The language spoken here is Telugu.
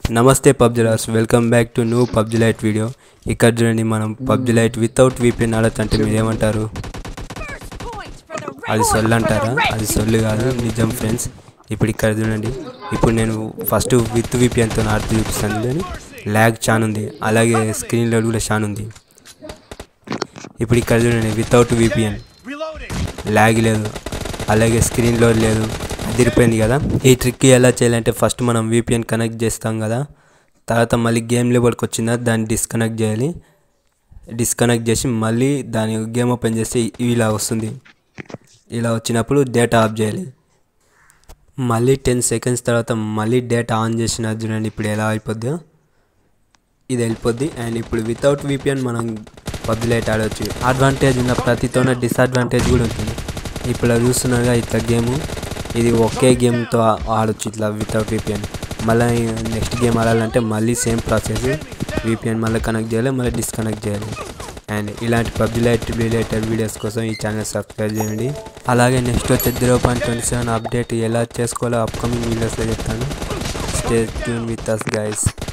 నమస్తే PUBG lovers welcome back to new PUBG lite video ఇక్కడ చూడండి మనం పబ్జి లైట్ వితౌట్ వీపీఎన్ ఆడొచ్చంటే మీరు ఏమంటారు అది సొల్లు అంటారా అది సొల్లు కాదు నిజం ఫ్రెండ్స్ ఇప్పుడు ఇక్కడ చూడండి ఇప్పుడు నేను ఫస్ట్ విత్ వీపీఎన్తో ఆడుతూ చూపిస్తాను కానీ ల్యాగ్ చాలా ఉంది అలాగే స్క్రీన్ లోడ్ కూడా చాలా ఉంది ఇప్పుడు ఇక్కడ చూడండి వితౌట్ వీపీఎన్ ల్యాగ్ లేదు అలాగే స్క్రీన్ లోడ్ లేదు అదిరిపోయింది కదా ఈ ట్రిక్ ఎలా చేయాలంటే ఫస్ట్ మనం వీపీఎన్ కనెక్ట్ చేస్తాం కదా తర్వాత మళ్ళీ గేమ్ లెవెల్కి వచ్చిందా దాన్ని డిస్కనెక్ట్ చేయాలి డిస్కనెక్ట్ చేసి మళ్ళీ దాని గేమ్ ఓపెన్ చేస్తే ఇలా వస్తుంది ఇలా వచ్చినప్పుడు డేటా ఆఫ్ చేయాలి మళ్ళీ టెన్ సెకండ్స్ తర్వాత మళ్ళీ డేటా ఆన్ చేసిన చూడండి ఇప్పుడు ఎలా అయిపోద్దో ఇది వెళ్ళిపోద్ది అండ్ ఇప్పుడు వితౌట్ విపిఎన్ మనం పబ్జిలైట్ ఆడవచ్చు అడ్వాంటేజ్ ఉన్న ప్రతితోనే డిసడ్వాంటేజ్ కూడా ఉంటుంది ఇప్పుడు అది చూస్తున్నారుగా ఇట్లా గేమ్ ఇది ఒకే గేమ్తో ఆడొచ్చు ఇట్లా వితౌట్ విపిఎన్ మళ్ళీ నెక్స్ట్ గేమ్ ఆడాలంటే మళ్ళీ సేమ్ ప్రాసెస్ విపిఎన్ మళ్ళీ కనెక్ట్ చేయాలి మళ్ళీ డిస్కనెక్ట్ చేయాలి అండ్ ఇలాంటి పబ్జి లైట్ రిలేటెడ్ వీడియోస్ కోసం ఈ ఛానల్ సబ్స్క్రైబ్ చేయండి అలాగే నెక్స్ట్ వచ్చే zero point twenty seven update ఎలా చేసుకోవాలో అప్కమింగ్ వీడియోస్లో చెప్తాను stay tune with us guys